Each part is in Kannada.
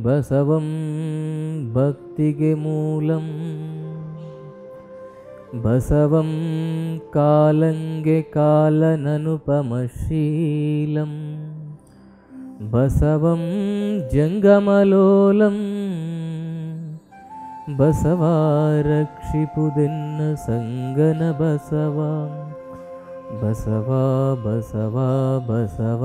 ಬಸವಂ ಭಕ್ತಿಗೆ ಮೂಲಂ ಬಸವಂ ಕಾಲಂಗೆ ಕಾಲನನುಪಮಶೀಲಂ ಬಸವಂ ಜಂಗಮಲೋಲಂ ಬಸವ ರಕ್ಷಿಪುದೆನ್ನ ಸಂಗನ ಬಸವ ಬಸವ ಬಸವ ಬಸವ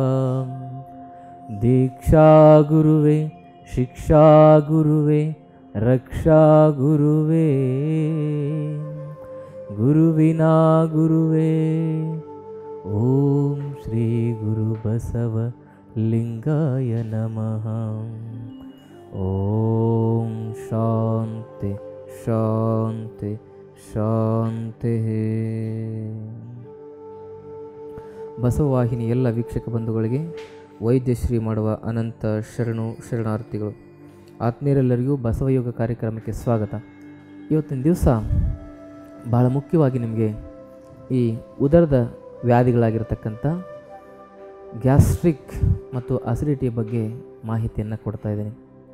ದೀಕ್ಷಾ ಗುರುವೆ ಶಿಕ್ಷಾ ಗುರುವೆ ರಕ್ಷಾ ಗುರುವೆ ಗುರುವಿನ ಗುರುವೆ ಓಂ ಶ್ರೀ ಗುರು ಬಸವ ಲಿಂಗಾಯ ನಮಃ ಓಂ ಶಾಂತಿ ಶಾಂತಿ ಶಾಂತಿ ಬಸವವಾಹಿನಿ ಎಲ್ಲ ವೀಕ್ಷಕ ಬಂಧುಗಳಿಗೆ ವೈದ್ಯಶ್ರೀ ಮಾಡುವ ಅನಂತ ಶರಣು ಶರಣಾರ್ಥಿಗಳು ಆತ್ಮೀಯರೆಲ್ಲರಿಗೂ ಬಸವಯೋಗ ಕಾರ್ಯಕ್ರಮಕ್ಕೆ ಸ್ವಾಗತ ಇವತ್ತಿನ ದಿವಸ ಭಾಳ ಮುಖ್ಯವಾಗಿ ನಿಮಗೆ ಈ ಉದರದ ವ್ಯಾಧಿಗಳಾಗಿರ್ತಕ್ಕಂಥ ಗ್ಯಾಸ್ಟ್ರಿಕ್ ಮತ್ತು ಅಸಿಡಿಟಿಯ ಬಗ್ಗೆ ಮಾಹಿತಿಯನ್ನು ಕೊಡ್ತಾ ಇದ್ದೀನಿ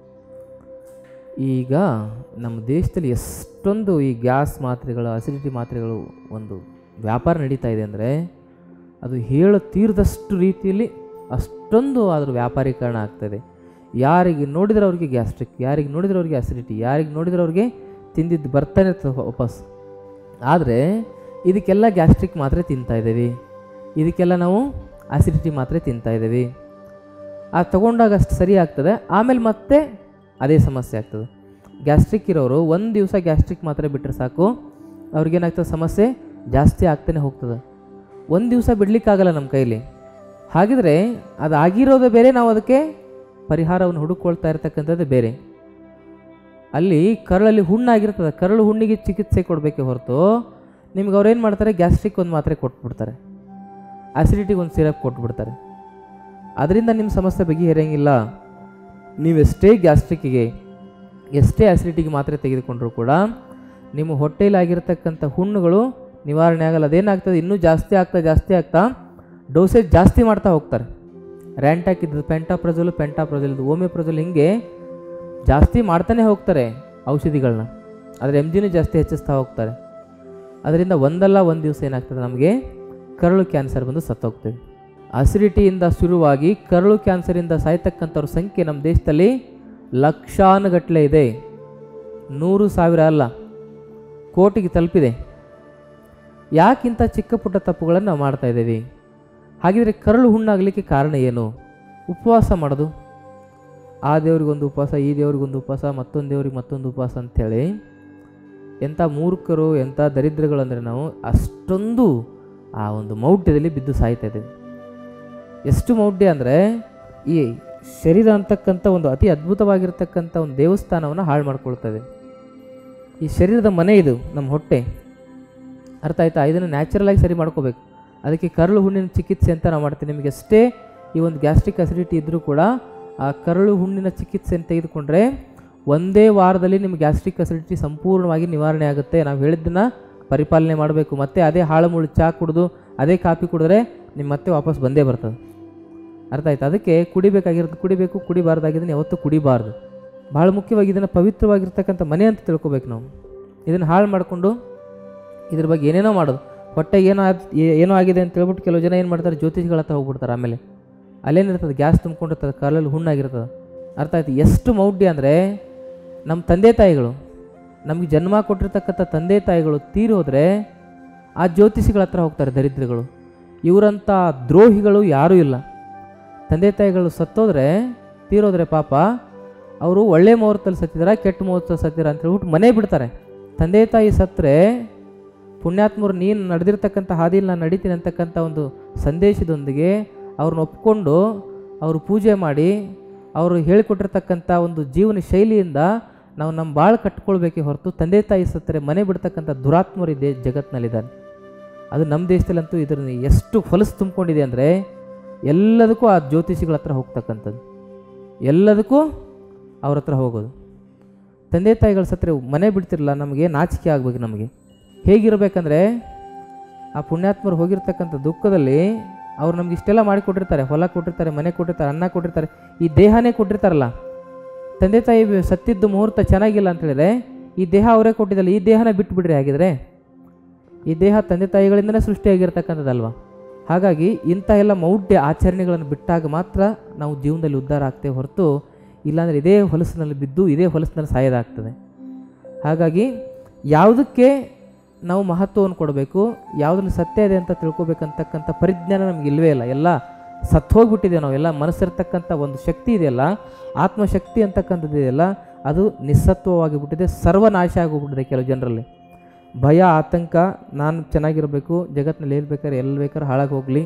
ಈಗ ನಮ್ಮ ದೇಶದಲ್ಲಿ ಎಷ್ಟೊಂದು ಈ ಗ್ಯಾಸ್ ಮಾತ್ರೆಗಳು ಅಸಿಡಿಟಿ ಮಾತ್ರೆಗಳು ಒಂದು ವ್ಯಾಪಾರ ನಡೀತಾ ಇದೆ ಅಂದರೆ ಅದು ಹೇಳ ತೀರದಷ್ಟು ರೀತಿಯಲ್ಲಿ ಅಷ್ಟೊಂದು ಅದ್ರ ವ್ಯಾಪಾರೀಕರಣ ಆಗ್ತಾಯಿದೆ ಯಾರಿಗೆ ನೋಡಿದ್ರೆ ಅವ್ರಿಗೆ ಗ್ಯಾಸ್ಟ್ರಿಕ್ ಯಾರಿಗೆ ನೋಡಿದ್ರೆ ಅವ್ರಿಗೆ ಅಸಿಡಿಟಿ ಯಾರಿಗೆ ನೋಡಿದ್ರೆ ಅವ್ರಿಗೆ ತಿಂದಿದ್ದು ಬರ್ತಾನೆ ಇರ್ತದೆ ವಾಪಸ್ ಆದರೆ ಇದಕ್ಕೆಲ್ಲ ಗ್ಯಾಸ್ಟ್ರಿಕ್ ಮಾತ್ರೆ ತಿಂತಾ ಇದ್ದೀವಿ ಇದಕ್ಕೆಲ್ಲ ನಾವು ಅಸಿಡಿಟಿ ಮಾತ್ರೆ ತಿಂತಾ ಇದ್ದೀವಿ ಆ ತಗೊಂಡಾಗ ಅಷ್ಟು ಸರಿ ಆಗ್ತದೆ ಆಮೇಲೆ ಮತ್ತೆ ಅದೇ ಸಮಸ್ಯೆ ಆಗ್ತದೆ ಗ್ಯಾಸ್ಟ್ರಿಕ್ ಇರೋರು ಒಂದು ದಿವಸ ಗ್ಯಾಸ್ಟ್ರಿಕ್ ಮಾತ್ರೆ ಬಿಟ್ಟರೆ ಸಾಕು ಅವ್ರಿಗೇನಾಗ್ತದೆ ಸಮಸ್ಯೆ ಜಾಸ್ತಿ ಆಗ್ತಾನೆ ಹೋಗ್ತದೆ ಒಂದು ದಿವಸ ಬಿಡಲಿಕ್ಕಾಗಲ್ಲ ನಮ್ಮ ಕೈಲಿ ಹಾಗಿದ್ರೆ ಅದು ಆಗಿರೋದು ಬೇರೆ ನಾವು ಅದಕ್ಕೆ ಪರಿಹಾರವನ್ನು ಹುಡುಕೊಳ್ತಾ ಇರ್ತಕ್ಕಂಥದ್ದು ಬೇರೆ ಅಲ್ಲಿ ಕರಳಲ್ಲಿ ಹುಣ್ಣಾಗಿರ್ತದೆ ಕರಳು ಹುಣ್ಣಿಗೆ ಚಿಕಿತ್ಸೆ ಕೊಡಬೇಕೆ ಹೊರತು ನಿಮ್ಗೆ ಅವ್ರು ಏನು ಮಾಡ್ತಾರೆ ಗ್ಯಾಸ್ಟ್ರಿಕ್ ಒಂದು ಮಾತ್ರೆ ಕೊಟ್ಬಿಡ್ತಾರೆ ಆಸಿಡಿಟಿಗೆ ಒಂದು ಸಿರಪ್ ಕೊಟ್ಬಿಡ್ತಾರೆ ಅದರಿಂದ ನಿಮ್ಮ ಸಮಸ್ಯೆ ಬಗೆಹರಿಯಂಗಿಲ್ಲ ನೀವೆಷ್ಟೇ ಗ್ಯಾಸ್ಟ್ರಿಕ್ಕಿಗೆ ಎಷ್ಟೇ ಆಸಿಡಿಟಿಗೆ ಮಾತ್ರೆ ತೆಗೆದುಕೊಂಡ್ರೂ ಕೂಡ ನಿಮ್ಮ ಹೊಟ್ಟೆಯಲ್ಲಾಗಿರ್ತಕ್ಕಂಥ ಹುಣ್ಣುಗಳು ನಿವಾರಣೆ ಆಗಲ್ಲ ಅದೇನಾಗ್ತದೆ ಇನ್ನೂ ಜಾಸ್ತಿ ಆಗ್ತಾ ಜಾಸ್ತಿ ಆಗ್ತಾ ಡೋಸೇಜ್ ಜಾಸ್ತಿ ಮಾಡ್ತಾ ಹೋಗ್ತಾರೆ ರ್ಯಾಂಟಾಕ್ ಇದ್ದದ್ದು ಪೆಂಟಾಪ್ರಜೋಲು ಪೆಂಟಾಪ್ರಜೋಲ್ ಓಮಿಯೋಪ್ರಜೋಲ್ ಹಿಂಗೆ ಜಾಸ್ತಿ ಮಾಡ್ತಾನೆ ಹೋಗ್ತಾರೆ ಔಷಧಿಗಳನ್ನ ಆದರೆ ಎಮ್ ಜಿನೂ ಜಾಸ್ತಿ ಹೆಚ್ಚಿಸ್ತಾ ಹೋಗ್ತಾರೆ ಅದರಿಂದ ಒಂದಲ್ಲ ಒಂದು ದಿವಸ ಏನಾಗ್ತದೆ ನಮಗೆ ಕರಳು ಕ್ಯಾನ್ಸರ್ ಬಂದು ಸತ್ತೋಗ್ತೇವೆ ಅಸಿಡಿಟಿಯಿಂದ ಶುರುವಾಗಿ ಕರಳು ಕ್ಯಾನ್ಸರಿಂದ ಸಾಯ್ತಕ್ಕಂಥವ್ರ ಸಂಖ್ಯೆ ನಮ್ಮ ದೇಶದಲ್ಲಿ ಲಕ್ಷಾನುಗಟ್ಟಲೆ ಇದೆ ನೂರು ಸಾವಿರ ಅಲ್ಲ ಕೋಟಿಗೆ ತಲುಪಿದೆ ಯಾಕಿಂತ ಚಿಕ್ಕ ಪುಟ್ಟ ತಪ್ಪುಗಳನ್ನು ನಾವು ಮಾಡ್ತಾ ಇದ್ದೀವಿ ಹಾಗಿದ್ರೆ ಕರಳು ಹುಣ್ಣಾಗಲಿಕ್ಕೆ ಕಾರಣ ಏನು ಉಪವಾಸ ಮಾಡೋದು ಆ ದೇವ್ರಿಗೊಂದು ಉಪವಾಸ ಈ ದೇವ್ರಿಗೊಂದು ಉಪವಾಸ ಮತ್ತೊಂದು ದೇವ್ರಿಗೆ ಮತ್ತೊಂದು ಉಪವಾಸ ಅಂಥೇಳಿ ಎಂಥ ಮೂರ್ಖರು ಎಂಥ ದರಿದ್ರಗಳು ಅಂದರೆ ನಾವು ಅಷ್ಟೊಂದು ಆ ಒಂದು ಮೌಢ್ಯದಲ್ಲಿ ಬಿದ್ದು ಸಾಯ್ತಾ ಇದ್ದೀವಿ ಎಷ್ಟು ಮೌಢ್ಯ ಅಂದರೆ ಈ ಶರೀರ ಅಂತಕ್ಕಂಥ ಒಂದು ಅತಿ ಅದ್ಭುತವಾಗಿರ್ತಕ್ಕಂಥ ಒಂದು ದೇವಸ್ಥಾನವನ್ನು ಹಾಳು ಮಾಡ್ಕೊಳ್ತದೆ ಈ ಶರೀರದ ಮನೆ ಇದು ನಮ್ಮ ಹೊಟ್ಟೆ ಅರ್ಥ ಆಯ್ತಾ ಇದನ್ನು ನ್ಯಾಚುರಲ್ ಆಗಿ ಸರಿ ಮಾಡ್ಕೋಬೇಕು ಅದಕ್ಕೆ ಕರಳು ಹುಣ್ಣಿನ ಚಿಕಿತ್ಸೆ ಅಂತ ನಾವು ಮಾಡ್ತೀವಿ ನಿಮಗೆ ಎಷ್ಟೇ ಈ ಒಂದು ಗ್ಯಾಸ್ಟ್ರಿಕ್ ಅಸಿಡಿಟಿ ಇದ್ದರೂ ಕೂಡ ಆ ಕರಳು ಹುಣ್ಣಿನ ಚಿಕಿತ್ಸೆಯನ್ನು ತೆಗೆದುಕೊಂಡ್ರೆ ಒಂದೇ ವಾರದಲ್ಲಿ ನಿಮಗೆ ಗ್ಯಾಸ್ಟ್ರಿಕ್ ಅಸಿಡಿಟಿ ಸಂಪೂರ್ಣವಾಗಿ ನಿವಾರಣೆ ಆಗುತ್ತೆ ನಾವು ಹೇಳಿದ್ದನ್ನು ಪರಿಪಾಲನೆ ಮಾಡಬೇಕು ಮತ್ತೆ ಅದೇ ಹಾಳು ಮುಳು ಚಹಾ ಕುಡಿದು ಅದೇ ಕಾಫಿ ಕುಡಿದ್ರೆ ನಿಮ್ಮ ಮತ್ತೆ ವಾಪಸ್ ಬಂದೇ ಬರ್ತದೆ ಅರ್ಥ ಆಯ್ತು ಅದಕ್ಕೆ ಕುಡಿಬೇಕಾಗಿರೋದು ಕುಡಿಬೇಕು ಕುಡಿಬಾರ್ದಾಗಿದ್ದನ್ನು ಯಾವತ್ತೂ ಕುಡಿಬಾರ್ದು ಭಾಳ ಮುಖ್ಯವಾಗಿ ಇದನ್ನು ಪವಿತ್ರವಾಗಿರ್ತಕ್ಕಂಥ ಮನೆ ಅಂತ ತಿಳ್ಕೊಬೇಕು ನಾವು ಇದನ್ನು ಹಾಳು ಮಾಡಿಕೊಂಡು ಇದ್ರ ಬಗ್ಗೆ ಏನೇನೋ ಮಾಡೋದು ಹೊಟ್ಟೆಗೆ ಏನೋ ಆದ್ ಏ- ಏನೋ ಆಗಿದೆ ಅಂತ ಹೇಳ್ಬಿಟ್ಟು ಕೆಲವು ಜನ ಏನು ಮಾಡ್ತಾರೆ ಜ್ಯೋತಿಷಿಗಳ ಹತ್ರ ಹೋಗ್ಬಿಡ್ತಾರೆ ಆಮೇಲೆ ಅಲ್ಲೇನಿರ್ತದೆ ಗ್ಯಾಸ್ ತುಂಬ್ಕೊಂಡಿರ್ತದೆ ಕರಳಲ್ಲಿ ಹುಣ್ಣಾಗಿರ್ತದೆ ಅರ್ಥ ಆಯ್ತು ಎಷ್ಟು ಮೌಢ್ಯ ಅಂದರೆ ನಮ್ಮ ತಂದೆ ತಾಯಿಗಳು ನಮಗೆ ಜನ್ಮ ಕೊಟ್ಟಿರ್ತಕ್ಕಂಥ ತಂದೆ ತಾಯಿಗಳು ತೀರೋದ್ರೆ ಆ ಜ್ಯೋತಿಷಿಗಳ ಹತ್ರ ಹೋಗ್ತಾರೆ ದರಿದ್ರಗಳು ಇವರಂಥ ದ್ರೋಹಿಗಳು ಯಾರೂ ಇಲ್ಲ ತಂದೆ ತಾಯಿಗಳು ಸತ್ತೋದ್ರೆ ತೀರೋದ್ರೆ ಪಾಪ ಅವರು ಒಳ್ಳೆ ಮುಹೂರ್ತದಲ್ಲಿ ಸತ್ತಿದಾರ ಕೆಟ್ಟ ಮುಹೂರ್ತದಲ್ಲಿ ಸತ್ತಿರ ಅಂತ ಹೇಳ್ಬಿಟ್ಟು ಮನೆ ಬಿಡ್ತಾರೆ ತಂದೆ ತಾಯಿ ಸತ್ತರೆ ಪುಣ್ಯಾತ್ಮರು ನೀನು ನಡೆದಿರ್ತಕ್ಕಂಥ ಹಾದಿಯಲ್ಲಿ ನಾನು ನಡೀತೀನಿ ಅಂತಕ್ಕಂಥ ಒಂದು ಸಂದೇಶದೊಂದಿಗೆ ಅವ್ರನ್ನ ಒಪ್ಕೊಂಡು ಅವರು ಪೂಜೆ ಮಾಡಿ ಅವರು ಹೇಳಿಕೊಟ್ಟಿರ್ತಕ್ಕಂಥ ಒಂದು ಜೀವನ ಶೈಲಿಯಿಂದ ನಾವು ನಮ್ಮ ಭಾಳ ಕಟ್ಕೊಳ್ಬೇಕೇ ಹೊರತು ತಂದೆ ತಾಯಿ ಸತ್ತರೆ ಮನೆ ಬಿಡ್ತಕ್ಕಂಥ ದುರಾತ್ಮರು ಇದೆ ಜಗತ್ತಿನಲ್ಲಿದ್ದಾರೆ ಅದು ನಮ್ಮ ದೇಶದಲ್ಲಂತೂ ಇದರ ಎಷ್ಟು ಹೊಲಸು ತುಂಬಿಕೊಂಡಿದೆ ಅಂದರೆ ಎಲ್ಲದಕ್ಕೂ ಆ ಜ್ಯೋತಿಷಿಗಳ ಹತ್ರ ಹೋಗ್ತಕ್ಕಂಥದ್ದು ಎಲ್ಲದಕ್ಕೂ ಅವ್ರ ಹತ್ರ ಹೋಗೋದು ತಂದೆ ತಾಯಿಗಳು ಸತ್ತರೆ ಮನೆ ಬಿಡ್ತಿರಲ್ಲ ನಮಗೆ ನಾಚಿಕೆ ಆಗ್ಬೇಕು ನಮಗೆ ಹೇಗಿರಬೇಕಂದ್ರೆ ಆ ಪುಣ್ಯಾತ್ಮರು ಹೋಗಿರ್ತಕ್ಕಂಥ ದುಃಖದಲ್ಲಿ ಅವ್ರು ನಮ್ಗೆ ಇಷ್ಟೆಲ್ಲ ಮಾಡಿ ಕೊಟ್ಟಿರ್ತಾರೆ ಹೊಲ ಕೊಟ್ಟಿರ್ತಾರೆ ಮನೆ ಕೊಟ್ಟಿರ್ತಾರೆ ಅನ್ನ ಕೊಟ್ಟಿರ್ತಾರೆ ಈ ದೇಹನೇ ಕೊಟ್ಟಿರ್ತಾರಲ್ಲ ತಂದೆ ತಾಯಿ ಸತ್ತಿದ್ದು ಮುಹೂರ್ತ ಚೆನ್ನಾಗಿಲ್ಲ ಅಂತ ಹೇಳಿದ್ರೆ ಈ ದೇಹ ಅವರೇ ಕೊಟ್ಟಿದ್ದಲ್ಲ ಈ ದೇಹನ ಬಿಟ್ಟು ಬಿಡ್ರಿ ಹಾಗಿದ್ರೆ ಈ ದೇಹ ತಂದೆ ತಾಯಿಗಳಿಂದನೇ ಸೃಷ್ಟಿಯಾಗಿರ್ತಕ್ಕಂಥದ್ದಲ್ವ ಹಾಗಾಗಿ ಇಂಥ ಎಲ್ಲ ಮೌಢ್ಯ ಆಚರಣೆಗಳನ್ನು ಬಿಟ್ಟಾಗ ಮಾತ್ರ ನಾವು ಜೀವನದಲ್ಲಿ ಉದ್ಧಾರ ಆಗ್ತೇವೆ ಹೊರತು ಇಲ್ಲಾಂದರೆ ಇದೇ ಹೊಲಸಿನಲ್ಲಿ ಬಿದ್ದು ಇದೇ ಹೊಲಸಿನಲ್ಲಿ ಸಾಯೋದಾಗ್ತದೆ ಹಾಗಾಗಿ ಯಾವುದಕ್ಕೆ ನಾವು ಮಹತ್ವವನ್ನು ಕೊಡಬೇಕು ಯಾವುದ್ರಲ್ಲಿ ಸತ್ಯ ಇದೆ ಅಂತ ತಿಳ್ಕೊಬೇಕಂತಕ್ಕಂಥ ಪರಿಜ್ಞಾನ ನಮ್ಗೆ ಇಲ್ಲವೇ ಇಲ್ಲ ಎಲ್ಲ ಸತ್ತು ಹೋಗ್ಬಿಟ್ಟಿದೆ ನಾವೆಲ್ಲ ಮನಸ್ಸಿರ್ತಕ್ಕಂಥ ಒಂದು ಶಕ್ತಿ ಇದೆಯಲ್ಲ ಆತ್ಮಶಕ್ತಿ ಅಂತಕ್ಕಂಥದ್ದು ಇದೆಯಲ್ಲ ಅದು ನಿಸ್ಸತ್ವವಾಗಿ ಬಿಟ್ಟಿದೆ ಸರ್ವನಾಶ ಆಗೋಗ್ಬಿಟ್ಟಿದೆ ಕೆಲವು ಜನರಲ್ಲಿ ಭಯ ಆತಂಕ ನಾನು ಚೆನ್ನಾಗಿರಬೇಕು ಜಗತ್ತಿನಲ್ಲಿ ಏನು ಬೇಕಾದ್ರೆ ಎಲ್ಲಿ ಬೇಕಾದ್ರೆ ಹಾಳಾಗಿ ಹೋಗಲಿ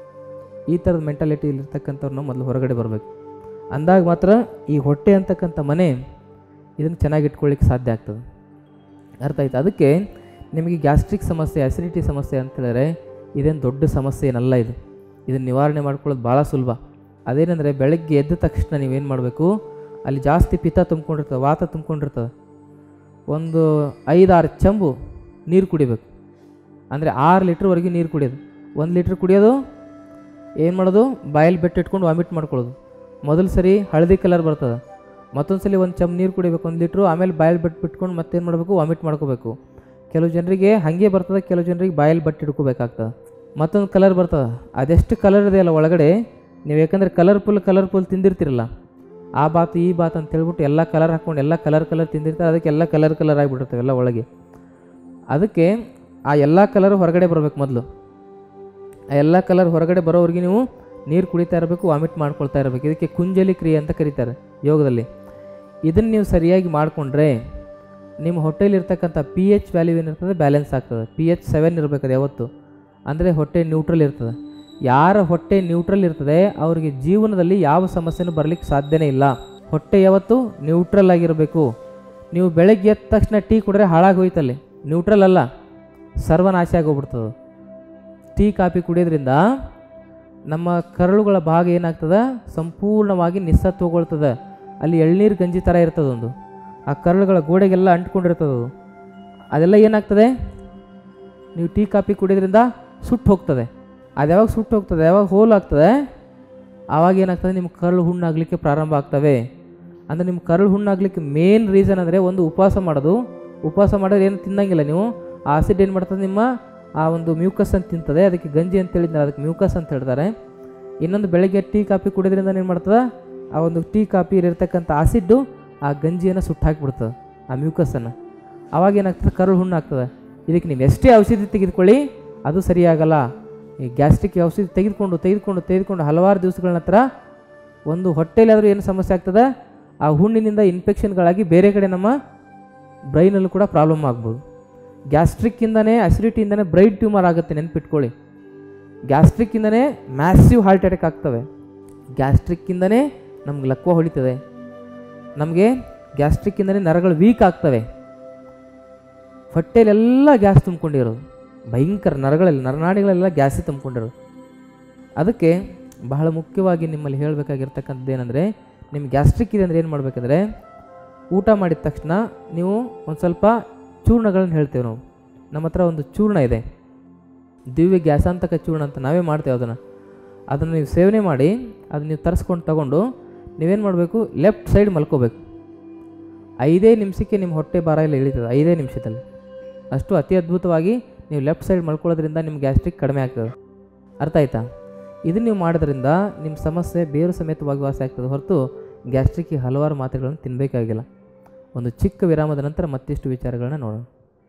ಈ ಥರದ ಮೆಂಟಾಲಿಟಿ ಇರ್ತಕ್ಕಂಥವ್ರನ್ನ ಮೊದಲು ಹೊರಗಡೆ ಬರಬೇಕು ಅಂದಾಗ ಮಾತ್ರ ಈ ಹೊಟ್ಟೆ ಅಂತಕ್ಕಂಥ ಮನೆ ಇದನ್ನು ಚೆನ್ನಾಗಿ ಇಟ್ಕೊಳ್ಳಿಕ್ಕೆ ಸಾಧ್ಯ ಆಗ್ತದೆ ಅರ್ಥ ಆಯ್ತು ಅದಕ್ಕೆ ನಿಮಗೆ ಗ್ಯಾಸ್ಟ್ರಿಕ್ ಸಮಸ್ಯೆ ಅಸಿಡಿಟಿ ಸಮಸ್ಯೆ ಅಂತ ಹೇಳಿದ್ರೆ ಇದೇನು ದೊಡ್ಡ ಸಮಸ್ಯೆ ಏನಲ್ಲ ಇದು ಇದನ್ನು ನಿವಾರಣೆ ಮಾಡ್ಕೊಳ್ಳೋದು ಭಾಳ ಸುಲಭ ಅದೇನೆಂದರೆ ಬೆಳಗ್ಗೆ ಎದ್ದ ತಕ್ಷಣ ನೀವೇನು ಮಾಡಬೇಕು ಅಲ್ಲಿ ಜಾಸ್ತಿ ಪಿತ್ತ ತುಂಬ್ಕೊಂಡಿರ್ತದೆ ವಾತ ತುಂಬ್ಕೊಂಡಿರ್ತದೆ ಒಂದು ಐದಾರು ಚಂಬು ನೀರು ಕುಡಿಬೇಕು ಅಂದರೆ ಆರು ಲೀಟ್ರ್ವರೆಗೆ ನೀರು ಕುಡಿಯೋದು ಒಂದು ಲೀಟ್ರ್ ಕುಡಿಯೋದು ಏನು ಮಾಡೋದು ಬಾಯಲ್ಲಿ ಬೆಟ್ಟಿಟ್ಕೊಂಡು ವಾಮಿಟ್ ಮಾಡ್ಕೊಳ್ಳೋದು ಮೊದಲು ಸರಿ ಹಳದಿ ಕಲರ್ ಬರ್ತದೆ ಮತ್ತೊಂದು ಸಲ ಒಂದು ಚಮ್ ನೀರು ಕುಡಿಬೇಕು ಒಂದು ಲೀಟ್ರು ಆಮೇಲೆ ಬಾಯಲ್ಲಿ ಬೆಟ್ಟು ಬಿಟ್ಕೊಂಡು ಮತ್ತೇನು ಮಾಡಬೇಕು ವಾಮಿಟ್ ಮಾಡ್ಕೋಬೇಕು ಕೆಲವು ಜನರಿಗೆ ಹಾಗೆ ಬರ್ತದೆ ಕೆಲವು ಜನರಿಗೆ ಬಾಯಲ್ಲಿ ಬಟ್ಟು ಹಿಡ್ಕೋಬೇಕಾಗ್ತದೆ ಮತ್ತೊಂದು ಕಲರ್ ಬರ್ತದೆ ಅದೆಷ್ಟು ಕಲರ್ ಇದೆಯಲ್ಲ ಒಳಗಡೆ ನೀವು ಯಾಕಂದರೆ ಕಲರ್ಫುಲ್ ಕಲರ್ಫುಲ್ ತಿಂದಿರ್ತಿರಲ್ಲ ಆ ಬಾತು ಈ ಬಾತ್ ಅಂತ ಹೇಳ್ಬಿಟ್ಟು ಎಲ್ಲ ಕಲರ್ ಹಾಕ್ಕೊಂಡು ಎಲ್ಲ ಕಲರ್ ಕಲರ್ ತಿಂದಿರ್ತಾರೆ ಅದಕ್ಕೆ ಎಲ್ಲ ಕಲರ್ ಕಲರ್ ಆಗಿಬಿಟ್ಟಿರ್ತವೆ ಎಲ್ಲ ಒಳಗೆ ಅದಕ್ಕೆ ಆ ಎಲ್ಲ ಕಲರ್ ಹೊರಗಡೆ ಬರಬೇಕು ಮೊದಲು ಆ ಎಲ್ಲ ಕಲರ್ ಹೊರಗಡೆ ಬರೋವರೆಗೆ ನೀವು ನೀರು ಕುಡಿತಾ ಇರಬೇಕು ವಾಮಿಟ್ ಮಾಡ್ಕೊಳ್ತಾ ಇರಬೇಕು ಇದಕ್ಕೆ ಕುಂಜಲಿ ಕ್ರಿಯೆ ಅಂತ ಕರೀತಾರೆ ಯೋಗದಲ್ಲಿ ಇದನ್ನು ನೀವು ಸರಿಯಾಗಿ ಮಾಡಿಕೊಂಡ್ರೆ ನಿಮ್ಮ ಹೊಟ್ಟೆಲಿರ್ತಕ್ಕಂಥ ಪಿ ಎಚ್ ವ್ಯಾಲ್ಯೂ ಏನಿರ್ತದೆ ಬ್ಯಾಲೆನ್ಸ್ ಆಗ್ತದೆ ಪಿ ಎಚ್ ಸೆವೆನ್ ಇರಬೇಕದು ಯಾವತ್ತು ಅಂದರೆ ಹೊಟ್ಟೆ ನ್ಯೂಟ್ರಲ್ ಇರ್ತದೆ ಯಾರ ಹೊಟ್ಟೆ ನ್ಯೂಟ್ರಲ್ ಇರ್ತದೆ ಅವರಿಗೆ ಜೀವನದಲ್ಲಿ ಯಾವ ಸಮಸ್ಯೆನೂ ಬರಲಿಕ್ಕೆ ಸಾಧ್ಯನೇ ಇಲ್ಲ ಹೊಟ್ಟೆ ಯಾವತ್ತು ನ್ಯೂಟ್ರಲ್ ಆಗಿರಬೇಕು ನೀವು ಬೆಳಗ್ಗೆ ಎದ್ದ ತಕ್ಷಣ ಟೀ ಕುಡಿದ್ರೆ ಹಾಳಾಗಿ ಹೋಯ್ತಲ್ಲಿ ನ್ಯೂಟ್ರಲ್ ಅಲ್ಲ ಸರ್ವನಾಶ ಆಗೋಗ್ಬಿಡ್ತದೆ ಟೀ ಕಾಫಿ ಕುಡಿಯೋದ್ರಿಂದ ನಮ್ಮ ಕರಳುಗಳ ಭಾಗ ಏನಾಗ್ತದೆ ಸಂಪೂರ್ಣವಾಗಿ ನಿಸ್ಸತ್ವಗೊಳ್ತದೆ ಅಲ್ಲಿ ಎಳ್ನೀರು ಗಂಜಿ ಥರ ಇರ್ತದೆ ಒಂದು ಆ ಕರಳುಗಳ ಗೋಡೆಗೆಲ್ಲ ಅಂಟ್ಕೊಂಡಿರ್ತದೆ ಅದು ಅದೆಲ್ಲ ಏನಾಗ್ತದೆ ನೀವು ಟೀ ಕಾಫಿ ಕುಡಿಯೋದ್ರಿಂದ ಸುಟ್ಟು ಹೋಗ್ತದೆ ಅದು ಯಾವಾಗ ಸುಟ್ಟು ಹೋಗ್ತದೆ ಯಾವಾಗ ಹೋಲ್ ಆಗ್ತದೆ ಆವಾಗ ಏನಾಗ್ತದೆ ನಿಮ್ಮ ಕರಳು ಹುಣ್ಣಾಗಲಿಕ್ಕೆ ಪ್ರಾರಂಭ ಆಗ್ತವೆ ಅಂದರೆ ನಿಮ್ಮ ಕರಳು ಹುಣ್ಣಾಗಲಿಕ್ಕೆ ಮೇನ್ ರೀಸನ್ ಅಂದರೆ ಒಂದು ಉಪವಾಸ ಮಾಡೋದು ಉಪವಾಸ ಮಾಡೋದು ಏನು ತಿನ್ನಂಗಿಲ್ಲ ನೀವು ಆ ಆಸಿಡ್ ಏನು ಮಾಡ್ತದೆ ನಿಮ್ಮ ಆ ಒಂದು ಮ್ಯೂಕಸ್ ಅಂತ ತಿಂತದೆ ಅದಕ್ಕೆ ಗಂಜಿ ಅಂತ ಹೇಳಿದ್ರೆ ಅದಕ್ಕೆ ಮ್ಯೂಕಸ್ ಅಂತ ಹೇಳ್ತಾರೆ ಇನ್ನೊಂದು ಬೆಳಗ್ಗೆ ಟೀ ಕಾಫಿ ಕುಡಿಯೋದ್ರಿಂದ ಏನು ಮಾಡ್ತದೆ ಆ ಒಂದು ಟೀ ಕಾಫಿ ಇರತಕ್ಕಂಥ ಆಸಿಡ್ಡು ಆ ಗಂಜಿಯನ್ನು ಸುಟ್ಟು ಹಾಕಿಬಿಡ್ತದೆ ಆ ಮ್ಯೂಕಸನ್ನು ಆವಾಗ ಏನಾಗ್ತದೆ ಕರಳು ಹುಣ್ಣು ಆಗ್ತದೆ ಇದಕ್ಕೆ ನೀವು ಎಷ್ಟೇ ಔಷಧಿ ತೆಗೆದುಕೊಳ್ಳಿ ಅದು ಸರಿಯಾಗಲ್ಲ ಈ ಗ್ಯಾಸ್ಟ್ರಿಕ್ ಔಷಧಿ ತೆಗೆದುಕೊಂಡು ತೆಗೆದುಕೊಂಡು ತೆಗೆದುಕೊಂಡು ಹಲವಾರು ದಿವಸಗಳ ನಂತರ ಒಂದು ಹೊಟ್ಟೆಲಾದರೂ ಏನು ಸಮಸ್ಯೆ ಆಗ್ತದೆ ಆ ಹುಣ್ಣಿನಿಂದ ಇನ್ಫೆಕ್ಷನ್ಗಳಾಗಿ ಬೇರೆ ಕಡೆ ನಮ್ಮ ಬ್ರೈನಲ್ಲೂ ಕೂಡ ಪ್ರಾಬ್ಲಮ್ ಆಗ್ಬೋದು ಗ್ಯಾಸ್ಟ್ರಿಕ್ಕಿಂದನೇ ಅಸಿಡಿಟಿಯಿಂದನೇ ಬ್ರೈನ್ ಟ್ಯೂಮರ್ ಆಗುತ್ತೆ ನೆನ್ಪಿಟ್ಕೊಳ್ಳಿ ಗ್ಯಾಸ್ಟ್ರಿಕ್ಕಿಂದನೇ ಮ್ಯಾಸಿವ್ ಹಾರ್ಟ್ ಅಟ್ಯಾಕ್ ಆಗ್ತವೆ ಗ್ಯಾಸ್ಟ್ರಿಕ್ಕಿಂದನೇ ನಮ್ಗೆ ಲಕ್ವ ಹೊಳಿತದೆ ನಮಗೆ ಗ್ಯಾಸ್ಟ್ರಿಕ್ಕಿಂದನೇ ನರಗಳು ವೀಕ್ ಆಗ್ತವೆ ಹೊಟ್ಟೆಲೆಲ್ಲ ಗ್ಯಾಸ್ ತುಂಬಿಕೊಂಡಿರೋದು ಭಯಂಕರ ನರಗಳಲ್ಲಿ ನರನಾಡಿಗಳೆಲ್ಲ ಗ್ಯಾಸೇ ತುಂಬಿಕೊಂಡಿರೋದು ಅದಕ್ಕೆ ಬಹಳ ಮುಖ್ಯವಾಗಿ ನಿಮ್ಮಲ್ಲಿ ಹೇಳಬೇಕಾಗಿರ್ತಕ್ಕಂಥದ್ದು ಏನಂದರೆ ನಿಮ್ಗೆ ಗ್ಯಾಸ್ಟ್ರಿಕ್ ಇದೆ ಅಂದರೆ ಏನು ಮಾಡಬೇಕಂದ್ರೆ ಊಟ ಮಾಡಿದ ತಕ್ಷಣ ನೀವು ಒಂದು ಸ್ವಲ್ಪ ಚೂರ್ಣಗಳನ್ನ ಹೇಳ್ತೇವೆ ನಾವು ನಮ್ಮ ಹತ್ರ ಒಂದು ಚೂರ್ಣ ಇದೆ ದಿವ್ಯ ಗ್ಯಾಸಾಂತಕ ಚೂರ್ಣ ಅಂತ ನಾವೇ ಮಾಡ್ತೇವೆ ಅದನ್ನು ಅದನ್ನು ನೀವು ಸೇವನೆ ಮಾಡಿ ಅದನ್ನ ನೀವು ತರಿಸ್ಕೊಂಡು ತಗೊಂಡು ನೀವೇನು ಮಾಡಬೇಕು ಲೆಫ್ಟ್ ಸೈಡ್ ಮಲ್ಕೋಬೇಕು ಐದೇ ನಿಮಿಷಕ್ಕೆ ನಿಮ್ಮ ಹೊಟ್ಟೆ ಭಾರ ಎಲ್ಲ ಇಳಿತದೆ ಐದೇ ನಿಮಿಷದಲ್ಲಿ ಅಷ್ಟು ಅತಿ ಅದ್ಭುತವಾಗಿ ನೀವು ಲೆಫ್ಟ್ ಸೈಡ್ ಮಲ್ಕೊಳ್ಳೋದ್ರಿಂದ ನಿಮ್ಮ ಗ್ಯಾಸ್ಟ್ರಿಕ್ ಕಡಿಮೆ ಆಗ್ತದೆ ಅರ್ಥ ಆಯ್ತಾ ಇದನ್ನು ನೀವು ಮಾಡೋದ್ರಿಂದ ನಿಮ್ಮ ಸಮಸ್ಯೆ ಬೇರು ಸಮೇತವಾಗಿ ವಾಸಿ ಆಗ್ತದೆ ಹೊರತು ಗ್ಯಾಸ್ಟ್ರಿಕ್ಗೆ ಹಲವಾರು ಮಾತ್ರೆಗಳನ್ನು ತಿನ್ನಬೇಕಾಗಿಲ್ಲ ಒಂದು ಚಿಕ್ಕ ವಿರಾಮದ ನಂತರ ಮತ್ತಿಷ್ಟು ವಿಚಾರಗಳನ್ನ ನೋಡೋಣ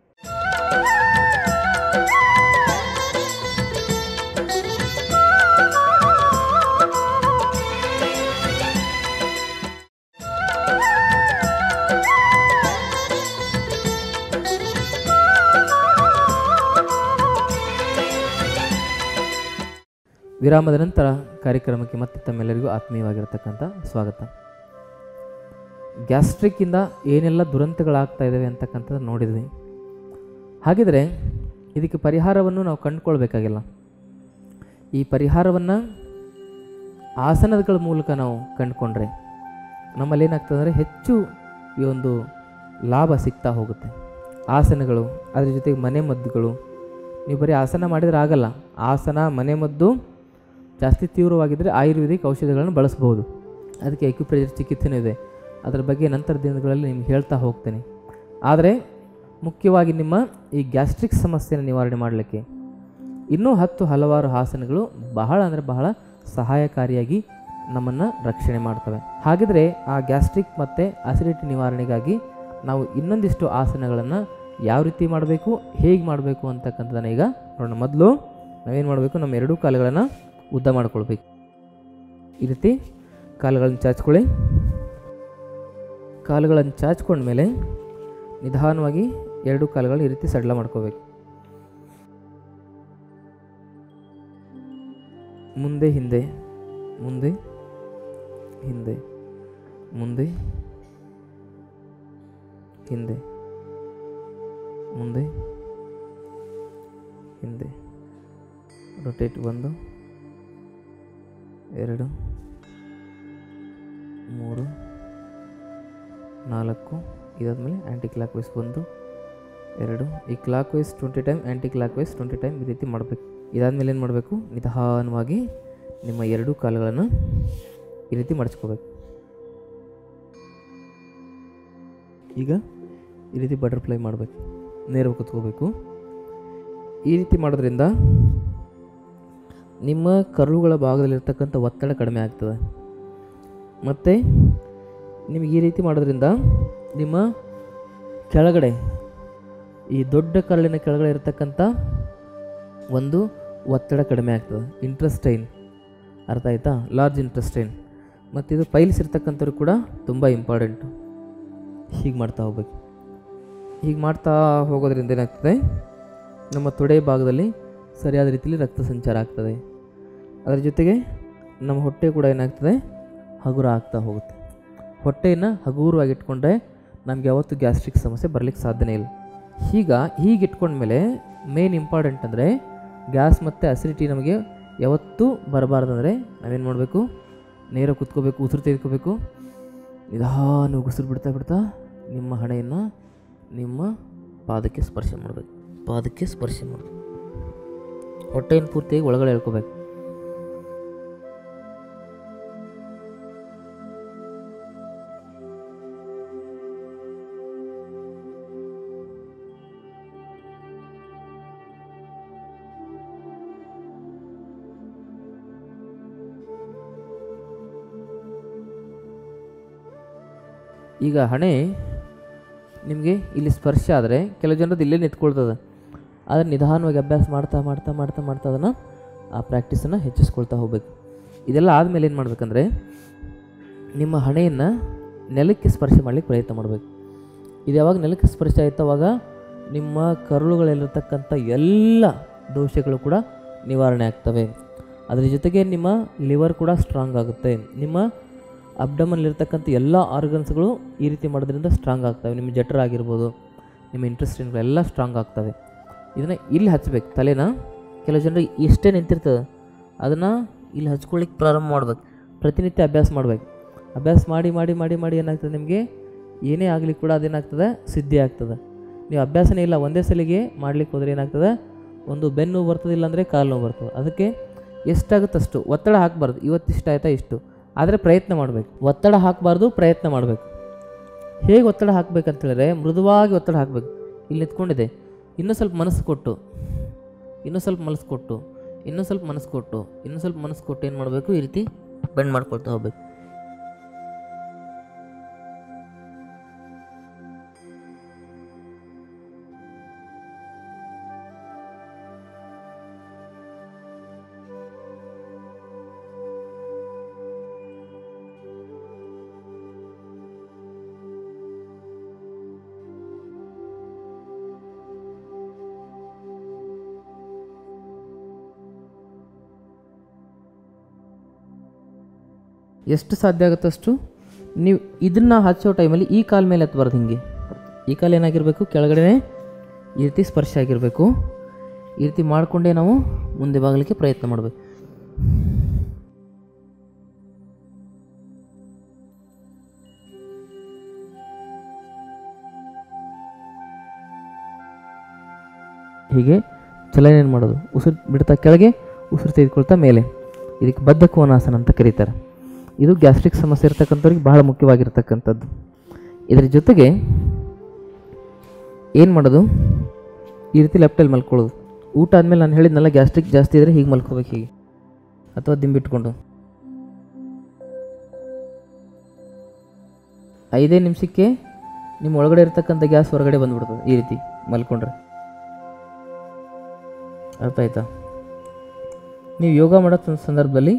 ವಿರಾಮದ ನಂತರ ಕಾರ್ಯಕ್ರಮಕ್ಕೆ ಮತ್ತೆ ತಮ್ಮೆಲ್ಲರಿಗೂ ಆತ್ಮೀಯವಾಗಿರತಕ್ಕಂಥ ಸ್ವಾಗತ ಗ್ಯಾಸ್ಟ್ರಿಕ್ಕಿಂದ ಏನೆಲ್ಲ ದುರಂತಗಳಾಗ್ತಾ ಇದ್ದಾವೆ ಅಂತಕ್ಕಂಥದ್ದು ನೋಡಿದ್ವಿ ಹಾಗಿದ್ರೆ ಇದಕ್ಕೆ ಪರಿಹಾರವನ್ನು ನಾವು ಕಂಡುಕೊಳ್ಬೇಕಾಗಿಲ್ಲ ಈ ಪರಿಹಾರವನ್ನು ಆಸನಗಳ ಮೂಲಕ ನಾವು ಕಂಡುಕೊಂಡ್ರೆ ನಮ್ಮಲ್ಲಿ ಏನಾಗ್ತದೆ ಅಂದರೆ ಹೆಚ್ಚು ಈ ಒಂದು ಲಾಭ ಸಿಗ್ತಾ ಹೋಗುತ್ತೆ ಆಸನಗಳು ಅದ್ರ ಜೊತೆಗೆ ಮನೆ ಮದ್ದುಗಳು ನೀವು ಬರೀ ಆಸನ ಮಾಡಿದರೆ ಆಗಲ್ಲ ಆಸನ ಮನೆ ಮದ್ದು ಜಾಸ್ತಿ ತೀವ್ರವಾಗಿದ್ದರೆ ಆಯುರ್ವೇದಿಕ್ ಔಷಧಿಗಳನ್ನು ಬಳಸ್ಬೋದು ಅದಕ್ಕೆ ಎಕ್ಯುಪ್ರೆಷರ್ ಚಿಕಿತ್ಸೆನೂ ಇದೆ ಅದರ ಬಗ್ಗೆ ನಂತರ ದಿನಗಳಲ್ಲಿ ನಿಮ್ಗೆ ಹೇಳ್ತಾ ಹೋಗ್ತೀನಿ ಆದರೆ ಮುಖ್ಯವಾಗಿ ನಿಮ್ಮ ಈ ಗ್ಯಾಸ್ಟ್ರಿಕ್ ಸಮಸ್ಯೆನ ನಿವಾರಣೆ ಮಾಡಲಿಕ್ಕೆ ಇನ್ನೂ ಹತ್ತು ಹಲವಾರು ಆಸನಗಳು ಬಹಳ ಅಂದರೆ ಬಹಳ ಸಹಾಯಕಾರಿಯಾಗಿ ನಮ್ಮನ್ನು ರಕ್ಷಣೆ ಮಾಡ್ತವೆ ಹಾಗಿದ್ರೆ ಆ ಗ್ಯಾಸ್ಟ್ರಿಕ್ ಮತ್ತು ಅಸಿಡಿಟಿ ನಿವಾರಣೆಗಾಗಿ ನಾವು ಇನ್ನೊಂದಿಷ್ಟು ಆಸನಗಳನ್ನು ಯಾವ ರೀತಿ ಮಾಡಬೇಕು ಹೇಗೆ ಮಾಡಬೇಕು ಅಂತಕ್ಕಂಥದ್ದನ್ನು ಈಗ ನೋಡೋಣ ಮೊದಲು ನಾವೇನು ಮಾಡಬೇಕು ನಮ್ಮ ಎರಡೂ ಕಾಲುಗಳನ್ನು ಉದ್ದ ಮಾಡ್ಕೊಳ್ಬೇಕು ಈ ರೀತಿ ಕಾಲುಗಳನ್ನು ಚಾಚ್ಕೊಳ್ಳಿ ಕಾಲುಗಳನ್ನು ಚಾಚ್ಕೊಂಡ್ಮೇಲೆ ನಿಧಾನವಾಗಿ ಎರಡು ಕಾಲುಗಳು ಈ ರೀತಿ ಸಡ್ಲ ಮಾಡ್ಕೋಬೇಕು ಮುಂದೆ ಹಿಂದೆ ಮುಂದೆ ಹಿಂದೆ ಮುಂದೆ ಹಿಂದೆ ಮುಂದೆ ಹಿಂದೆ ರೊಟೇಟ್ ಒಂದು ಎರಡು ಮೂರು ನಾಲ್ಕು ಇದಾದಮೇಲೆ ಆ್ಯಂಟಿ ಕ್ಲಾಕ್ ವೈಸ್ ಒಂದು ಎರಡು ಈ clock wise twenty time clock wise twenty time ಈ ರೀತಿ ಮಾಡಬೇಕು ಇದಾದಮೇಲೆ ಏನು ಮಾಡಬೇಕು ನಿಧಾನವಾಗಿ ನಿಮ್ಮ ಎರಡೂ ಕಾಲುಗಳನ್ನು ಈ ರೀತಿ ಮಡಚ್ಕೋಬೇಕು ಈಗ ಈ ರೀತಿ ಬಟರ್ಫ್ಲೈ ಮಾಡಬೇಕು ನೇರವಾಗಿ ಕುತ್ಕೋಬೇಕು ಈ ರೀತಿ ಮಾಡೋದ್ರಿಂದ ನಿಮ್ಮ ಕರುಳುಗಳ ಭಾಗದಲ್ಲಿರ್ತಕ್ಕಂಥ ಒತ್ತಡ ಕಡಿಮೆ ಆಗ್ತದೆ ಮತ್ತು ನಿಮಗೆ ಈ ರೀತಿ ಮಾಡೋದ್ರಿಂದ ನಿಮ್ಮ ಕೆಳಗಡೆ ಈ ದೊಡ್ಡ ಕರಳಿನ ಕೆಳಗಡೆ ಇರತಕ್ಕಂಥ ಒಂದು ಒತ್ತಡ ಕಡಿಮೆ ಆಗ್ತದೆ ಇಂಟ್ರೆಸ್ಟೈನ್ ಅರ್ಥ ಆಯ್ತಾ ಲಾರ್ಜ್ ಇಂಟ್ರೆಸ್ಟೈನ್ ಮತ್ತು ಇದು ಪೈಲ್ಸ್ ಇರ್ತಕ್ಕಂಥವ್ರು ಕೂಡ ತುಂಬ ಇಂಪಾರ್ಟೆಂಟು ಹೀಗೆ ಮಾಡ್ತಾ ಹೋಗ್ಬೇಕು ಹೀಗೆ ಮಾಡ್ತಾ ಹೋಗೋದ್ರಿಂದ ಏನಾಗ್ತದೆ ನಮ್ಮ ತೊಡೆ ಭಾಗದಲ್ಲಿ ಸರಿಯಾದ ರೀತಿಯಲ್ಲಿ ರಕ್ತ ಸಂಚಾರ ಆಗ್ತದೆ ಅದರ ಜೊತೆಗೆ ನಮ್ಮ ಹೊಟ್ಟೆ ಕೂಡ ಏನಾಗ್ತದೆ ಹಗುರ ಆಗ್ತಾ ಹೋಗುತ್ತೆ ಹೊಟ್ಟೆಯನ್ನು ಹಗುರವಾಗಿ ಇಟ್ಕೊಂಡ್ರೆ ನಮಗೆ ಯಾವತ್ತೂ ಗ್ಯಾಸ್ಟ್ರಿಕ್ ಸಮಸ್ಯೆ ಬರಲಿಕ್ಕೆ ಸಾಧ್ಯನೇ ಇಲ್ಲ ಈಗ ಹೀಗೆ ಇಟ್ಕೊಂಡ್ಮೇಲೆ ಮೇನ್ ಇಂಪಾರ್ಟೆಂಟ್ ಅಂದರೆ ಗ್ಯಾಸ್ ಮತ್ತು ಅಸಿಡಿಟಿ ನಮಗೆ ಯಾವತ್ತೂ ಬರಬಾರ್ದಂದರೆ ನಾವೇನು ಮಾಡಬೇಕು ನೇರ ಕುತ್ಕೋಬೇಕು ಉಸಿರು ತೆಗೆದುಕೋಬೇಕು ನಿಧಾನ ಉಸಿರು ಬಿಡ್ತಾ ಬಿಡ್ತಾ ನಿಮ್ಮ ಹಣೆಯನ್ನು ನಿಮ್ಮ ಪಾದಕ್ಕೆ ಸ್ಪರ್ಶ ಮಾಡಬೇಕು ಪಾದಕ್ಕೆ ಸ್ಪರ್ಶ ಮಾಡಬೇಕು ಹೊಟ್ಟೆಯನ್ನು ಪೂರ್ತಿಯಾಗಿ ಒಳಗಡೆ ಎಳ್ಕೋಬೇಕು ಈಗ ಹಣೆ ನಿಮಗೆ ಇಲ್ಲಿ ಸ್ಪರ್ಶ ಆದರೆ ಕೆಲವು ಜನರದ್ದು ಇಲ್ಲೇ ನಿಂತ್ಕೊಳ್ತದೆ ಆದರೆ ನಿಧಾನವಾಗಿ ಅಭ್ಯಾಸ ಮಾಡ್ತಾ ಮಾಡ್ತಾ ಮಾಡ್ತಾ ಮಾಡ್ತಾ ಅದನ್ನು ಆ ಪ್ರಾಕ್ಟೀಸನ್ನು ಹೆಚ್ಚಿಸ್ಕೊಳ್ತಾ ಹೋಗ್ಬೇಕು ಇದೆಲ್ಲ ಆದಮೇಲೆ ಏನು ಮಾಡ್ಬೇಕಂದ್ರೆ ನಿಮ್ಮ ಹಣೆಯನ್ನು ನೆಲಕ್ಕೆ ಸ್ಪರ್ಶ ಮಾಡಲಿಕ್ಕೆ ಪ್ರಯತ್ನ ಮಾಡಬೇಕು ಇದು ಯಾವಾಗ ನೆಲಕ್ಕೆ ಸ್ಪರ್ಶ ಆಯ್ತು ಅವಾಗ ನಿಮ್ಮ ಕರುಳುಗಳಲ್ಲಿರ್ತಕ್ಕಂಥ ಎಲ್ಲ ದೋಷಗಳು ಕೂಡ ನಿವಾರಣೆ ಆಗ್ತವೆ ಅದರ ಜೊತೆಗೆ ನಿಮ್ಮ ಲಿವರ್ ಕೂಡ ಸ್ಟ್ರಾಂಗ್ ಆಗುತ್ತೆ ನಿಮ್ಮ ಅಬ್ಡಮನ್ಲಿರ್ತಕ್ಕಂಥ ಎಲ್ಲ ಆರ್ಗನ್ಸ್ಗಳು ಈ ರೀತಿ ಮಾಡೋದ್ರಿಂದ ಸ್ಟ್ರಾಂಗ್ ಆಗ್ತವೆ ನಿಮ್ಮ ಜಠರ ಆಗಿರ್ಬೋದು ನಿಮ್ಮ ಇಂಟ್ರೆಸ್ಟಿನ್ಗಳೆಲ್ಲ ಸ್ಟ್ರಾಂಗ್ ಆಗ್ತವೆ ಇದನ್ನು ಇಲ್ಲಿ ಹಚ್ಬೇಕು ತಲೆನ ಕೆಲವು ಜನರಿಗೆ ಇಷ್ಟೇ ನಿಂತಿರ್ತದೆ ಅದನ್ನು ಇಲ್ಲಿ ಹಚ್ಕೊಳ್ಳಿಕ್ಕೆ ಪ್ರಾರಂಭ ಮಾಡ್ಬೇಕು ಪ್ರತಿನಿತ್ಯ ಅಭ್ಯಾಸ ಮಾಡ್ಬೇಕು ಅಭ್ಯಾಸ ಮಾಡಿ ಮಾಡಿ ಮಾಡಿ ಮಾಡಿ ಏನಾಗ್ತದೆ ನಿಮಗೆ ಏನೇ ಆಗಲಿ ಕೂಡ ಅದೇನಾಗ್ತದೆ ಸಿದ್ಧಿ ಆಗ್ತದೆ ನೀವು ಅಭ್ಯಾಸನೇ ಇಲ್ಲ ಒಂದೇ ಸಲಿಗೆ ಮಾಡ್ಲಿಕ್ಕೆ ಹೋದ್ರೆ ಏನಾಗ್ತದೆ ಒಂದು ಬೆನ್ನು ನೋವು ಬರ್ತದೆ ಇಲ್ಲಾಂದರೆ ಕಾಲು ನೋವು ಬರ್ತದೆ ಅದಕ್ಕೆ ಎಷ್ಟಾಗುತ್ತೆ ಅಷ್ಟು ಒತ್ತಡ ಹಾಕಬಾರ್ದು ಇವತ್ತು ಇಷ್ಟ ಆಯ್ತಾ ಇಷ್ಟು ಆದರೆ ಪ್ರಯತ್ನ ಮಾಡಬೇಕು ಒತ್ತಡ ಹಾಕಬಾರ್ದು ಪ್ರಯತ್ನ ಮಾಡಬೇಕು ಹೇಗೆ ಒತ್ತಡ ಹಾಕ್ಬೇಕಂತ ಹೇಳಿದ್ರೆ ಮೃದುವಾಗಿ ಒತ್ತಡ ಹಾಕಬೇಕು ಇಲ್ಲಿ ನಿಂತ್ಕೊಂಡಿದೆ ಇನ್ನೂ ಸ್ವಲ್ಪ ಮನಸ್ಸು ಕೊಟ್ಟು ಇನ್ನೂ ಸ್ವಲ್ಪ ಮನಸ್ಸು ಕೊಟ್ಟು ಇನ್ನೂ ಸ್ವಲ್ಪ ಮನಸ್ಸು ಕೊಟ್ಟು ಇನ್ನೂ ಸ್ವಲ್ಪ ಮನಸ್ಸು ಕೊಟ್ಟು ಏನು ಮಾಡಬೇಕು ಈ ರೀತಿ ಬೆಂಡ್ ಮಾಡ್ಕೊಳ್ತಾ ಹೋಗ್ಬೇಕು ಎಷ್ಟು ಸಾಧ್ಯ ಆಗುತ್ತೋ ಅಷ್ಟು ನೀವು ಇದನ್ನು ಹಚ್ಚೋ ಟೈಮಲ್ಲಿ ಈ ಕಾಲ ಮೇಲೆ ಹತ್ಬಾರ್ದು ಹಿಂಗೆ ಈ ಕಾಲು ಏನಾಗಿರಬೇಕು ಕೆಳಗಡೆ ಈ ರೀತಿ ಸ್ಪರ್ಶ ಆಗಿರಬೇಕು ಈ ರೀತಿ ಮಾಡಿಕೊಂಡೇ ನಾವು ಮುಂದೆ ಬಾಗಲಿಕ್ಕೆ ಪ್ರಯತ್ನ ಮಾಡಬೇಕು ಹೀಗೆ ಚಲನೆ ಮಾಡೋದು ಉಸಿರು ಬಿಡ್ತಾ ಕೆಳಗೆ ಉಸಿರು ತೆಗೆದುಕೊಳ್ತಾ ಮೇಲೆ ಇದಕ್ಕೆ ಬದ್ಧ ಕೋನಾಸನ ಅಂತ ಕರೀತಾರೆ ಇದು ಗ್ಯಾಸ್ಟ್ರಿಕ್ ಸಮಸ್ಯೆ ಇರ್ತಕ್ಕಂಥವ್ರಿಗೆ ಬಹಳ ಮುಖ್ಯವಾಗಿರ್ತಕ್ಕಂಥದ್ದು ಇದರ ಜೊತೆಗೆ ಏನು ಮಾಡೋದು ಈ ರೀತಿ ಲೆಫ್ಟಲ್ಲಿ ಮಲ್ಕೊಳ್ಳೋದು ಊಟ ಆದಮೇಲೆ ನಾನು ಹೇಳಿದ್ನಲ್ಲ ಗ್ಯಾಸ್ಟ್ರಿಕ್ ಜಾಸ್ತಿ ಇದ್ದರೆ ಹೀಗೆ ಮಲ್ಕೋಬೇಕು ಹೀಗೆ ಅಥವಾ ದಿಂಬಿಟ್ಕೊಂಡು ಐದೇ ನಿಮಿಷಕ್ಕೆ ನಿಮ್ಮ ಒಳಗಡೆ ಇರ್ತಕ್ಕಂಥ ಗ್ಯಾಸ್ ಹೊರಗಡೆ ಬಂದ್ಬಿಡ್ತದೆ ಈ ರೀತಿ ಮಲ್ಕೊಂಡ್ರೆ ಅರ್ಥ ಆಯ್ತಾ ನೀವು ಯೋಗ ಮಾಡೋ ತ- ಸಂದರ್ಭದಲ್ಲಿ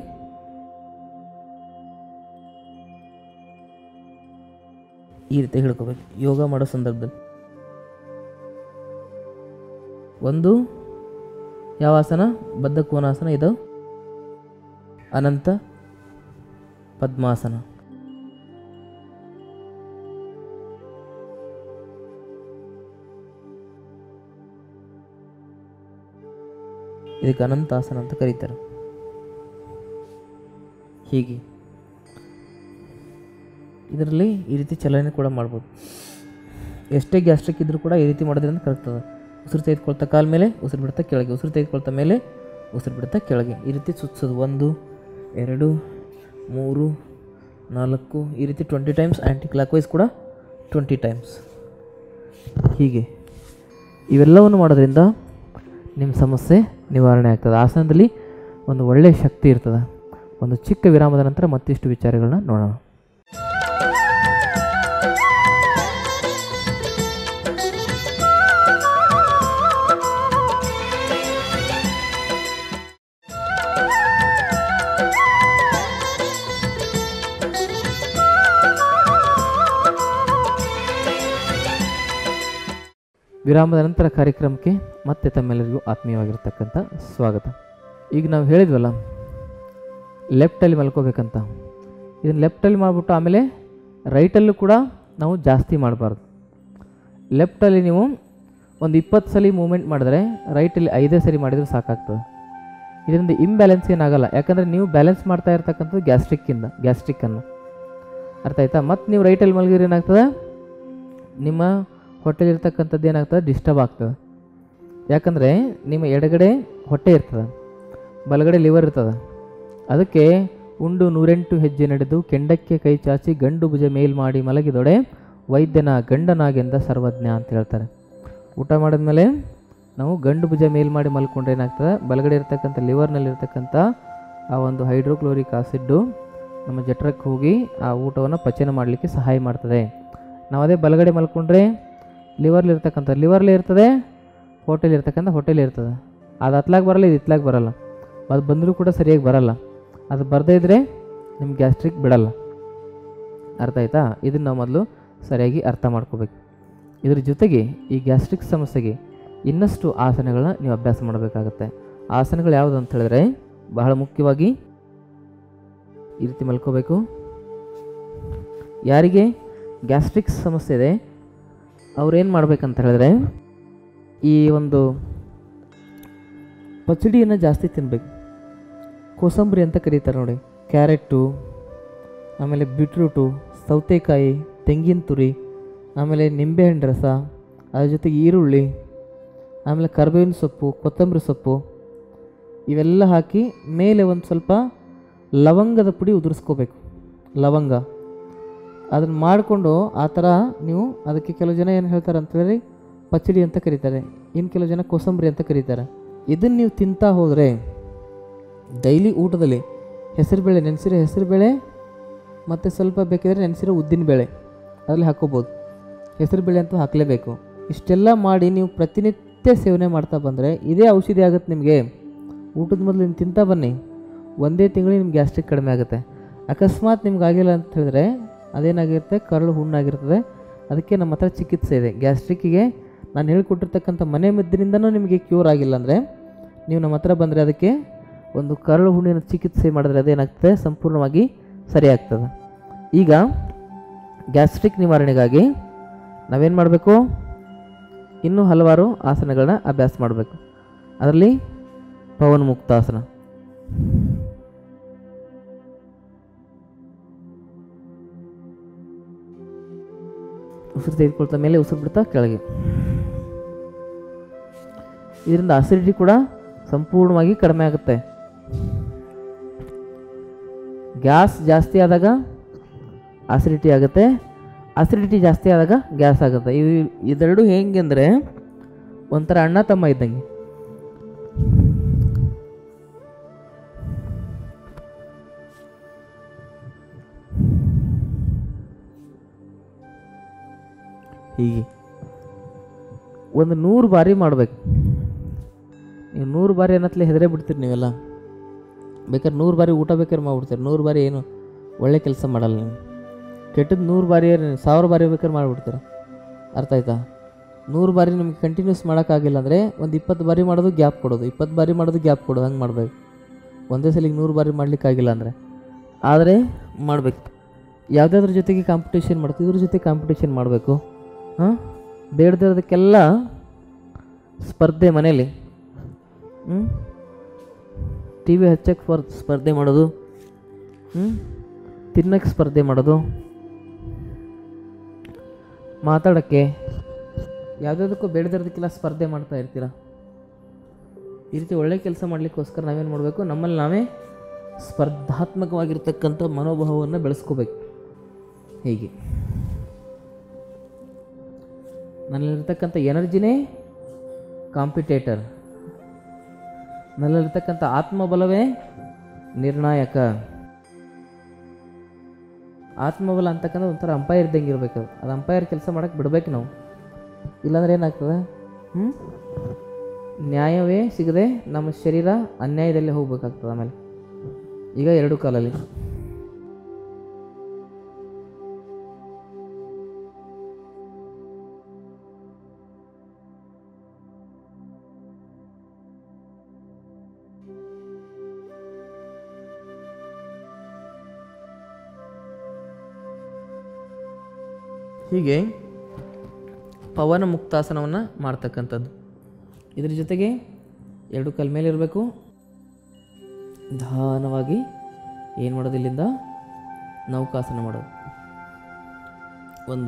ಈ ರೀತಿ ಹಿಡ್ಕೋಬೇಕು ಯೋಗ ಮಾಡೋ ಸಂದರ್ಭದಲ್ಲಿ ಒಂದು ಯಾವ ಆಸನ ಬದ್ಧ ಕೋನಾಸನ ಇದು ಅನಂತ ಪದ್ಮಾಸನ ಇದಕ್ಕೆ ಅನಂತಾಸನ ಅಂತ ಕರೀತಾರೆ ಹೀಗೆ ಇದರಲ್ಲಿ ಈ ರೀತಿ ಚಲನೆ ಕೂಡ ಮಾಡ್ಬೋದು ಎಷ್ಟೇ ಗ್ಯಾಸ್ಟ್ರಿಕ್ ಇದ್ರೂ ಕೂಡ ಈ ರೀತಿ ಮಾಡೋದ್ರಿಂದ ಕರೆಕ್ಟ್ ಅದ ಉಸಿರು ತೆಗೆದುಕೊಳ್ತಾ ಕಾಲ ಮೇಲೆ ಉಸಿರು ಬಿಡ್ತಾ ಕೆಳಗೆ ಉಸಿರು ತೆಗೆದುಕೊಳ್ತಾ ಮೇಲೆ ಉಸಿರು ಬಿಡ್ತಾ ಕೆಳಗೆ ಈ ರೀತಿ ಸುತ್ತಿಸೋದು ಒಂದು ಎರಡು ಮೂರು ನಾಲ್ಕು ಈ ರೀತಿ twenty times anticlockwise ಕೂಡ ಟ್ವೆಂಟಿ ಟೈಮ್ಸ್ ಹೀಗೆ ಇವೆಲ್ಲವನ್ನು ಮಾಡೋದ್ರಿಂದ ನಿಮ್ಮ ಸಮಸ್ಯೆ ನಿವಾರಣೆ ಆಗ್ತದೆ ಆಸನದಲ್ಲಿ ಒಂದು ಒಳ್ಳೆಯ ಶಕ್ತಿ ಇರ್ತದೆ ಒಂದು ಚಿಕ್ಕ ವಿರಾಮದ ನಂತರ ಮತ್ತಿಷ್ಟು ವಿಚಾರಗಳನ್ನ ನೋಡೋಣ ವಿರಾಮದ ನಂತರ ಕಾರ್ಯಕ್ರಮಕ್ಕೆ ಮತ್ತೆ ತಮ್ಮೆಲ್ಲರಿಗೂ ಆತ್ಮೀಯವಾಗಿರ್ತಕ್ಕಂಥ ಸ್ವಾಗತ ಈಗ ನಾವು ಹೇಳಿದ್ವಲ್ಲ ಲೆಫ್ಟಲ್ಲಿ ಮಲ್ಕೋಬೇಕಂತ ಇದನ್ನು ಲೆಫ್ಟಲ್ಲಿ ಮಾಡಿಬಿಟ್ಟು ಆಮೇಲೆ ರೈಟಲ್ಲೂ ಕೂಡ ನಾವು ಜಾಸ್ತಿ ಮಾಡಬಾರ್ದು ಲೆಫ್ಟಲ್ಲಿ ನೀವು ಒಂದು ಇಪ್ಪತ್ತು ಸಲ ಮೂಮೆಂಟ್ ಮಾಡಿದ್ರೆ ರೈಟಲ್ಲಿ ಐದೇ ಸರಿ ಮಾಡಿದರೂ ಸಾಕಾಗ್ತದೆ ಇದರಿಂದ ಇಂಬ್ಯಾಲೆನ್ಸ್ ಏನಾಗಲ್ಲ ಯಾಕಂದರೆ ನೀವು ಬ್ಯಾಲೆನ್ಸ್ ಮಾಡ್ತಾ ಇರ್ತಕ್ಕಂಥದ್ದು ಗ್ಯಾಸ್ಟ್ರಿಕ್ಕಿಂದ ಗ್ಯಾಸ್ಟ್ರಿಕ್ಕನ್ನು ಅರ್ಥ ಆಯ್ತಾ ಮತ್ತು ನೀವು ರೈಟಲ್ಲಿ ಮಲಗಿದ್ರೆ ಏನಾಗ್ತದೆ ನಿಮ್ಮ ಹೊಟ್ಟೆಲಿರ್ತಕ್ಕಂಥದ್ದು ಏನಾಗ್ತದೆ ಡಿಸ್ಟರ್ಬ್ ಆಗ್ತದೆ ಯಾಕಂದರೆ ನಿಮ್ಮ ಎಡಗಡೆ ಹೊಟ್ಟೆ ಇರ್ತದೆ ಬಲಗಡೆ ಲಿವರ್ ಇರ್ತದೆ ಅದಕ್ಕೆ ಉಂಡು ನೂರೆಂಟು ಹೆಜ್ಜೆ ನಡೆದು ಕೆಂಡಕ್ಕೆ ಕೈ ಚಾಚಿ ಗಂಡು ಭುಜ ಮೇಲ್ ಮಾಡಿ ಮಲಗಿದೊಡೆ ವೈದ್ಯನ ಗಂಡನಾಗೆಂದ ಸರ್ವಜ್ಞ ಅಂತ ಹೇಳ್ತಾರೆ ಊಟ ಮಾಡಿದ್ಮೇಲೆ ನಾವು ಗಂಡು ಭುಜ ಮೇಲ್ ಮಾಡಿ ಮಲ್ಕೊಂಡ್ರೆ ಏನಾಗ್ತದೆ ಬಲಗಡೆ ಇರ್ತಕ್ಕಂಥ ಲಿವರ್ನಲ್ಲಿರ್ತಕ್ಕಂಥ ಆ ಒಂದು ಹೈಡ್ರೋಕ್ಲೋರಿಕ್ ಆಸಿಡ್ಡು ನಮ್ಮ ಜಠರಕ್ಕೆ ಹೋಗಿ ಆ ಊಟವನ್ನು ಪಚನ ಮಾಡಲಿಕ್ಕೆ ಸಹಾಯ ಮಾಡ್ತದೆ ನಾವು ಅದೇ ಬಲಗಡೆ ಮಲ್ಕೊಂಡ್ರೆ ಲಿವರ್ಲಿರ್ತಕ್ಕಂಥ ಲಿವರ್ಲಿ ಇರ್ತದೆ ಹೋಟೆಲ್ ಇರ್ತಕ್ಕಂಥ ಹೋಟೆಲ್ ಇರ್ತದೆ ಅದು ಹತ್ಲಾಗ ಬರಲ್ಲ ಇದು ಇತ್ಲಾಗ ಬರಲ್ಲ ಅದು ಬಂದರೂ ಕೂಡ ಸರಿಯಾಗಿ ಬರಲ್ಲ ಅದು ಬರದೇ ಇದ್ದರೆ ನಿಮ್ಗೆ ಗ್ಯಾಸ್ಟ್ರಿಕ್ ಬಿಡಲ್ಲ ಅರ್ಥ ಆಯ್ತಾ ಇದನ್ನು ನಾವು ಮೊದಲು ಸರಿಯಾಗಿ ಅರ್ಥ ಮಾಡ್ಕೋಬೇಕು ಇದ್ರ ಜೊತೆಗೆ ಈ ಗ್ಯಾಸ್ಟ್ರಿಕ್ ಸಮಸ್ಯೆಗೆ ಇನ್ನಷ್ಟು ಆಸನಗಳನ್ನ ನೀವು ಅಭ್ಯಾಸ ಮಾಡಬೇಕಾಗತ್ತೆ ಆಸನಗಳು ಯಾವುದು ಅಂತ ಹೇಳಿದ್ರೆ ಬಹಳ ಮುಖ್ಯವಾಗಿ ಈ ರೀತಿ ಮಲ್ಕೋಬೇಕು ಯಾರಿಗೆ ಗ್ಯಾಸ್ಟ್ರಿಕ್ ಸಮಸ್ಯೆ ಇದೆ ಅವ್ರೇನು ಮಾಡ್ಬೇಕಂತ ಹೇಳಿದ್ರೆ ಈ ಒಂದು ಪಚಡಿಯನ್ನು ಜಾಸ್ತಿ ತಿನ್ನಬೇಕು ಕೋಸಂಬರಿ ಅಂತ ಕರೀತಾರೆ ನೋಡಿ ಕ್ಯಾರೆಟು ಆಮೇಲೆ ಬೀಟ್ರೂಟು ಸೌತೆಕಾಯಿ ತೆಂಗಿನ ತುರಿ ಆಮೇಲೆ ನಿಂಬೆಹಣ್ಣು ರಸ ಅದ್ರ ಜೊತೆಗೆ ಈರುಳ್ಳಿ ಆಮೇಲೆ ಕರಿಬೇವಿನ ಸೊಪ್ಪು ಕೊತ್ತಂಬರಿ ಸೊಪ್ಪು ಇವೆಲ್ಲ ಹಾಕಿ ಮೇಲೆ ಒಂದು ಸ್ವಲ್ಪ ಲವಂಗದ ಪುಡಿ ಉದುರಿಸ್ಕೋಬೇಕು ಲವಂಗ ಅದನ್ನು ಮಾಡಿಕೊಂಡು ಆ ಥರ ನೀವು ಅದಕ್ಕೆ ಕೆಲವು ಜನ ಏನು ಹೇಳ್ತಾರೆ ಅಂತೇಳಿ ಪಚ್ಚಡಿ ಅಂತ ಕರೀತಾರೆ ಇನ್ನು ಕೆಲವು ಜನ ಕೋಸಂಬರಿ ಅಂತ ಕರೀತಾರೆ ಇದನ್ನು ನೀವು ತಿಂತಾ ಹೋದರೆ ಡೈಲಿ ಊಟದಲ್ಲಿ ಹೆಸರುಬೇಳೆ ನೆನೆಸಿರೋ ಹೆಸರುಬೇಳೆ ಮತ್ತು ಸ್ವಲ್ಪ ಬೇಕಿದ್ರೆ ನೆನೆಸಿರೋ ಉದ್ದಿನಬೇಳೆ ಅದರಲ್ಲಿ ಹಾಕೋಬೋದು ಹೆಸರುಬೇಳೆ ಅಂತೂ ಹಾಕಲೇಬೇಕು ಇಷ್ಟೆಲ್ಲ ಮಾಡಿ ನೀವು ಪ್ರತಿನಿತ್ಯ ಸೇವನೆ ಮಾಡ್ತಾ ಬಂದರೆ ಇದೇ ಔಷಧಿ ಆಗುತ್ತೆ ನಿಮಗೆ ಊಟದ ಮೊದಲು ನೀವು ತಿಂತಾ ಬನ್ನಿ ಒಂದೇ ತಿಂಗಳಿಗೆ ನಿಮ್ಗೆ ಗ್ಯಾಸ್ಟ್ರಿಕ್ ಕಡಿಮೆ ಆಗುತ್ತೆ ಅಕಸ್ಮಾತ್ ನಿಮ್ಗೆ ಆಗಿಲ್ಲ ಅಂತ ಹೇಳಿದ್ರೆ ಅದೇನಾಗಿರುತ್ತೆ ಕರಳು ಹುಣ್ಣಾಗಿರ್ತದೆ ಅದಕ್ಕೆ ನಮ್ಮ ಹತ್ರ ಚಿಕಿತ್ಸೆ ಇದೆ ಗ್ಯಾಸ್ಟ್ರಿಕ್ಕಿಗೆ ನಾನು ಹೇಳಿಕೊಟ್ಟಿರ್ತಕ್ಕಂಥ ಮನೆ ಮದ್ದಿನಿಂದನೂ ನಿಮಗೆ ಕ್ಯೂರ್ ಆಗಿಲ್ಲ ಅಂದರೆ ನೀವು ನಮ್ಮ ಹತ್ರ ಬಂದರೆ ಅದಕ್ಕೆ ಒಂದು ಕರಳು ಹುಣ್ಣಿನ ಚಿಕಿತ್ಸೆ ಮಾಡಿದ್ರೆ ಅದೇನಾಗ್ತದೆ ಸಂಪೂರ್ಣವಾಗಿ ಸರಿಯಾಗ್ತದೆ ಈಗ ಗ್ಯಾಸ್ಟ್ರಿಕ್ ನಿವಾರಣೆಗಾಗಿ ನಾವೇನು ಮಾಡಬೇಕು ಇನ್ನೂ ಹಲವಾರು ಆಸನಗಳನ್ನ ಅಭ್ಯಾಸ ಮಾಡಬೇಕು ಅದರಲ್ಲಿ ಪವನ ಮುಕ್ತಾಸನ ಉಸಿರು ತೆಗೆದುಕೊಳ್ತಾ ಮೇಲೆ ಉಸಿರು ಬಿಡ್ತಾ ಕೆಳಗೆ ಇದರಿಂದ ಅಸಿಡಿಟಿ ಕೂಡ ಸಂಪೂರ್ಣವಾಗಿ ಕಡಿಮೆ ಆಗುತ್ತೆ ಗ್ಯಾಸ್ ಜಾಸ್ತಿ ಆದಾಗ ಅಸಿಡಿಟಿ ಆಗುತ್ತೆ ಅಸಿಡಿಟಿ ಜಾಸ್ತಿ ಆದಾಗ ಗ್ಯಾಸ್ ಆಗುತ್ತೆ ಇವು ಇದೆರಡು ಹೆಂಗೆ ಅಂದರೆ ಒಂಥರ ಅಣ್ಣ ತಮ್ಮ ಇದ್ದಂಗೆ ಹೀಗೆ ಒಂದು ನೂರು ಬಾರಿ ಮಾಡ್ಬೇಕು ನೀವು ನೂರು ಬಾರಿ ಅನ್ನತ್ಲೆ ಹೆದರೇ ಬಿಡ್ತೀರಿ ನೀವೆಲ್ಲ ಬೇಕಾದ್ರೆ ನೂರು ಬಾರಿ ಊಟ ಬೇಕಾದ್ರೆ ಮಾಡ್ಬಿಡ್ತೀರಿ ನೂರು ಬಾರಿ ಏನು ಒಳ್ಳೆ ಕೆಲಸ ಮಾಡಲ್ಲ ನೀವು ಕೆಟ್ಟದ್ದು ನೂರು ಬಾರಿ ಸಾವಿರ ಬಾರಿ ಬೇಕಾದ್ರೆ ಮಾಡಿಬಿಡ್ತೀರ ಅರ್ಥ ಆಯ್ತಾ ನೂರು ಬಾರಿ ನಿಮ್ಗೆ ಕಂಟಿನ್ಯೂಸ್ ಮಾಡೋಕ್ಕಾಗಿಲ್ಲ ಅಂದರೆ ಒಂದು ಇಪ್ಪತ್ತು ಬಾರಿ ಮಾಡೋದು ಗ್ಯಾಪ್ ಕೊಡೋದು ಇಪ್ಪತ್ತು ಬಾರಿ ಮಾಡೋದು ಗ್ಯಾಪ್ ಕೊಡೋದು ಹಂಗೆ ಮಾಡಬೇಕು ಒಂದೇ ಸಲಿಗೆ ನೂರು ಬಾರಿ ಮಾಡಲಿಕ್ಕಾಗಿಲ್ಲ ಅಂದರೆ ಆದರೆ ಮಾಡಬೇಕು ಯಾವುದಾದ್ರ ಜೊತೆಗೆ ಕಾಂಪಿಟೇಷನ್ ಮಾಡ್ತೀವಿ ಇದ್ರ ಜೊತೆ ಕಾಂಪಿಟೇಷನ್ ಮಾಡಬೇಕು ಹಾಂ ಬೇಡದಿರೋದಕ್ಕೆಲ್ಲ ಸ್ಪರ್ಧೆ ಮನೇಲಿ ಟಿ ವಿ ಹಚ್ಚಕ್ಕೆ ಸ್ಪರ್ ಸ್ಪರ್ಧೆ ಮಾಡೋದು ಹ್ಞೂ ತಿನ್ನಕ್ಕೆ ಸ್ಪರ್ಧೆ ಮಾಡೋದು ಮಾತಾಡೋಕ್ಕೆ ಯಾವುದಾದಕ್ಕೂ ಬೇಡದಿರೋದಕ್ಕೆಲ್ಲ ಸ್ಪರ್ಧೆ ಮಾಡ್ತಾ ಇರ್ತೀರ ಈ ರೀತಿ ಒಳ್ಳೆ ಕೆಲಸ ಮಾಡಲಿಕ್ಕೋಸ್ಕರ ನಾವೇನು ಮಾಡಬೇಕು ನಮ್ಮಲ್ಲಿ ನಾವೇ ಸ್ಪರ್ಧಾತ್ಮಕವಾಗಿರ್ತಕ್ಕಂಥ ಮನೋಭಾವವನ್ನು ಬೆಳೆಸ್ಕೋಬೇಕು ಹೀಗೆ ನನ್ನಲ್ಲಿರ್ತಕ್ಕಂಥ ಎನರ್ಜಿನೇ ಕಾಂಪಿಟೇಟರ್ ನನ್ನಲ್ಲಿರ್ತಕ್ಕಂಥ ಆತ್ಮಬಲವೇ ನಿರ್ಣಾಯಕ ಆತ್ಮಬಲ ಅಂತಕ್ಕಂಥ ಒಂಥರ ಅಂಪೈರ್ ಇದ್ದಂಗೆ ಇರಬೇಕು ಅದು ಅಂಪೈರ್ ಕೆಲಸ ಮಾಡೋಕ್ಕೆ ಬಿಡ್ಬೇಕು ನಾವು ಇಲ್ಲಾಂದ್ರೆ ಏನಾಗ್ತದೆ ಹ್ಞೂ ನ್ಯಾಯವೇ ಸಿಗದೆ ನಮ್ಮ ಶರೀರ ಅನ್ಯಾಯದಲ್ಲೇ ಹೋಗ್ಬೇಕಾಗ್ತದೆ ಆಮೇಲೆ ಈಗ ಎರಡು ಕಾಲಲ್ಲಿ ಹೀಗೆ ಪವನ ಮುಕ್ತಾಸನವನ್ನು ಮಾಡ್ತಕ್ಕಂಥದ್ದು ಇದ್ರ ಜೊತೆಗೆ ಎರಡು ಕಾಲ ಮೇಲೆ ಇರಬೇಕು ನಿಧಾನವಾಗಿ ಏನು ಮಾಡೋದು ಇಲ್ಲಿಂದ ನೌಕಾಸನ ಮಾಡೋದು ಒಂದು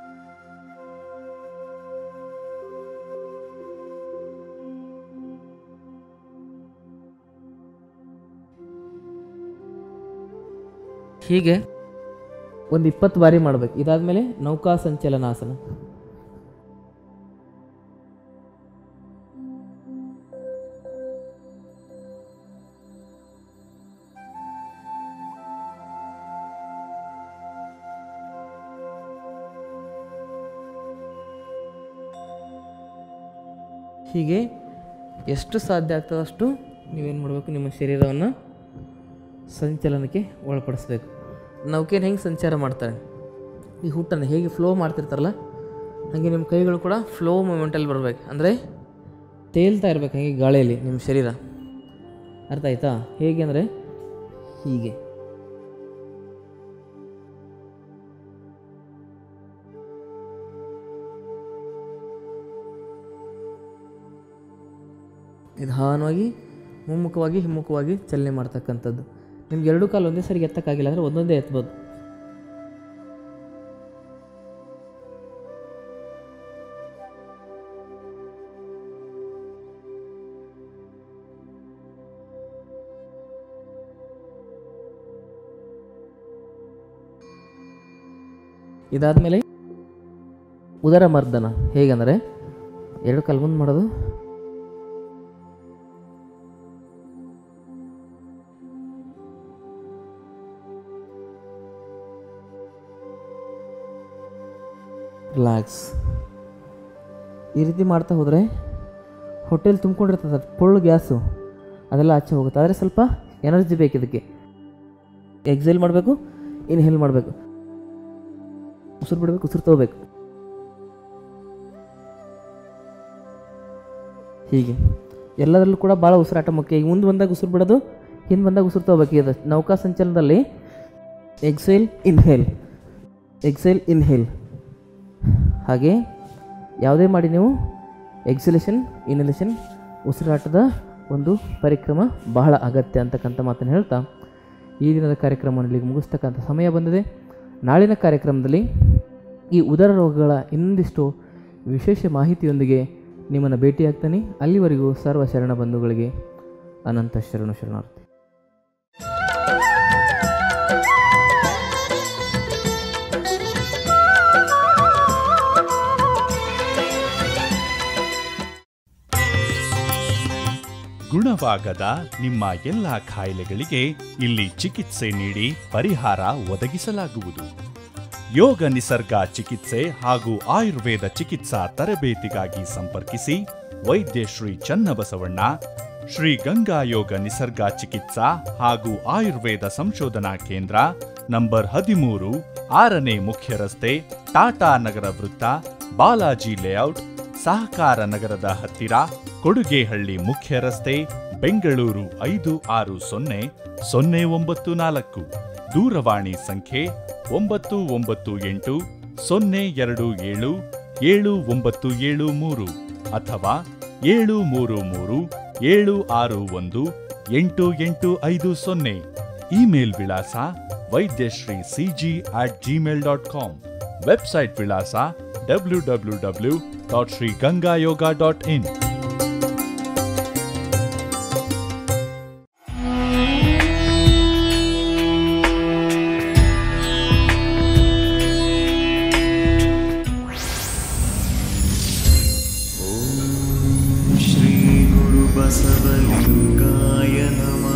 ಹೀಗೆ ಒಂದು ಇಪ್ಪತ್ತು ಬಾರಿ ಮಾಡಬೇಕು ಇದಾದಮೇಲೆ ನೌಕಾ ಸಂಚಲನಾಸನ ಹೀಗೆ ಎಷ್ಟು ಸಾಧ್ಯ ಆಗ್ತದೋ ಅಷ್ಟು ನೀವೇನು ಮಾಡಬೇಕು ನಿಮ್ಮ ಶರೀರವನ್ನು ಸಂಚಲನಕ್ಕೆ ಒಳಪಡಿಸ್ಬೇಕು ನೌಕೆನ ಹೆಂಗೆ ಸಂಚಾರ ಮಾಡ್ತಾರೆ ಈ ಹುಟ್ಟನ್ನು ಹೇಗೆ ಫ್ಲೋ ಮಾಡ್ತಿರ್ತಾರಲ್ಲ ಹಾಗೆ ನಿಮ್ಮ ಕೈಗಳು ಕೂಡ ಫ್ಲೋ ಮೂಮೆಂಟಲ್ಲಿ ಬರಬೇಕು ಅಂದರೆ ತೇಲ್ತಾ ಇರ್ಬೇಕು ಹಾಗೆ ಗಾಳಿಯಲ್ಲಿ ನಿಮ್ಮ ಶರೀರ ಅರ್ಥ ಆಯ್ತಾ ಹೇಗೆ ಅಂದರೆ ಹೀಗೆ ನಿಧಾನವಾಗಿ ಮುಮ್ಮುಖವಾಗಿ ಹಿಮ್ಮುಖವಾಗಿ ಚಲನೆ ಮಾಡ್ತಕ್ಕಂಥದ್ದು ನಿಮ್ಗೆ ಎರಡು ಕಾಲು ಒಂದೇ ಸರಿಗೆ ಎತ್ತಕ್ಕಾಗಿಲ್ಲ ಅಂದರೆ ಒಂದೊಂದೇ ಎತ್ಬೋದು ಇದಾದಮೇಲೆ ಉದರ ಮರ್ದನ ಹೇಗಂದರೆ ಎರಡು ಕಾಲು ಮುಂದೆ ಮಾಡೋದು ರಿಲ್ಯಾಕ್ಸ್ ಈ ರೀತಿ ಮಾಡ್ತಾ ಹೋದರೆ ಹೊಟ್ಟೆಲಿ ತುಂಬ್ಕೊಂಡಿರ್ತದೆ ಪೊಳ್ಳು ಗ್ಯಾಸು ಅದೆಲ್ಲ ಆಚೆ ಹೋಗುತ್ತೆ ಆದರೆ ಸ್ವಲ್ಪ ಎನರ್ಜಿ ಬೇಕು ಇದಕ್ಕೆ ಎಕ್ಸೈಲ್ ಮಾಡಬೇಕು ಇನ್ಹೇಲ್ ಮಾಡಬೇಕು ಉಸಿರು ಬಿಡಬೇಕು ಉಸಿರು ತಗೋಬೇಕು ಹೀಗೆ ಎಲ್ಲದರಲ್ಲೂ ಕೂಡ ಭಾಳ ಉಸಿರಾಟ ಮುಖ್ಯ ಈಗ ಮುಂದೆ ಬಂದಾಗ ಉಸಿರು ಬಿಡೋದು ಹಿಂದೆ ಬಂದಾಗ ಉಸಿರು ತಗೋಬೇಕು ಇದು ನೌಕಾ ಸಂಚಲನದಲ್ಲಿ ಎಕ್ಸೈಲ್ ಇನ್ಹೇಲ್ ಎಕ್ಸೈಲ್ ಇನ್ಹೇಲ್ ಹಾಗೆ ಯಾವುದೇ ಮಾಡಿ ನೀವು ಎಕ್ಸಿಲೇಷನ್ ಇನ್ಹಲೇಷನ್ ಉಸಿರಾಟದ ಒಂದು ಪರಿಕ್ರಮ ಬಹಳ ಅಗತ್ಯ ಅಂತಕ್ಕಂಥ ಮಾತನ್ನು ಹೇಳ್ತಾ ಈ ದಿನದ ಕಾರ್ಯಕ್ರಮವನ್ನು ಇಲ್ಲಿಗೆ ಮುಗಿಸ್ತಕ್ಕಂಥ ಸಮಯ ಬಂದಿದೆ ನಾಳಿನ ಕಾರ್ಯಕ್ರಮದಲ್ಲಿ ಈ ಉದರ ರೋಗಗಳ ಇನ್ನೊಂದಿಷ್ಟು ವಿಶೇಷ ಮಾಹಿತಿಯೊಂದಿಗೆ ನಿಮ್ಮನ್ನು ಭೇಟಿಯಾಗ್ತಾನೆ ಅಲ್ಲಿವರೆಗೂ ಸರ್ವ ಶರಣ ಬಂಧುಗಳಿಗೆ ಅನಂತ ಶರಣು ಶರಣಾರ್ಥಿ ಗುಣವಾಗದ ನಿಮ್ಮ ಎಲ್ಲ ಕಾಯಿಲೆಗಳಿಗೆ ಇಲ್ಲಿ ಚಿಕಿತ್ಸೆ ನೀಡಿ ಪರಿಹಾರ ಒದಗಿಸಲಾಗುವುದು ಯೋಗ ನಿಸರ್ಗ ಚಿಕಿತ್ಸೆ ಹಾಗೂ ಆಯುರ್ವೇದ ಚಿಕಿತ್ಸಾ ತರಬೇತಿಗಾಗಿ ಸಂಪರ್ಕಿಸಿ ವೈದ್ಯ ಶ್ರೀ ಚನ್ನಬಸವಣ್ಣ ಶ್ರೀ ಗಂಗಾ ಯೋಗ ನಿಸರ್ಗ ಚಿಕಿತ್ಸಾ ಹಾಗೂ ಆಯುರ್ವೇದ ಸಂಶೋಧನಾ ಕೇಂದ್ರ ನಂಬರ್ ಹದಿಮೂರು ಆರನೇ ಮುಖ್ಯ ರಸ್ತೆ ಟಾಟಾ ನಗರ ವೃತ್ತ ಬಾಲಾಜಿ ಲೇಔಟ್ ಸಹಕಾರ ನಗರದ ಹತ್ತಿರ ಕೊಡುಗೆಹಳ್ಳಿ ಮುಖ್ಯ ರಸ್ತೆ ಬೆಂಗಳೂರು ಐದು ಆರು ಸೊನ್ನೆ ಸೊನ್ನೆ ಒಂಬತ್ತು ನಾಲ್ಕು ದೂರವಾಣಿ ಸಂಖ್ಯೆ ಒಂಬತ್ತು ಒಂಬತ್ತು ಎಂಟು ಸೊನ್ನೆ ಎರಡು ಏಳು ಏಳು ಒಂಬತ್ತು ಏಳು ಮೂರು ಅಥವಾ ಏಳು ಮೂರು ಮೂರು ಏಳು ಆರು ಒಂದು ಎಂಟು ಎಂಟು ಐದು ಸೊನ್ನೆ ಇಮೇಲ್ ವಿಳಾಸ Vaidyashree CG at Gmail dot com website ವಿಳಾಸ W W W dot Shri Ganga yoga dot in श्रीगुरुबसवलिङ्गाय नमः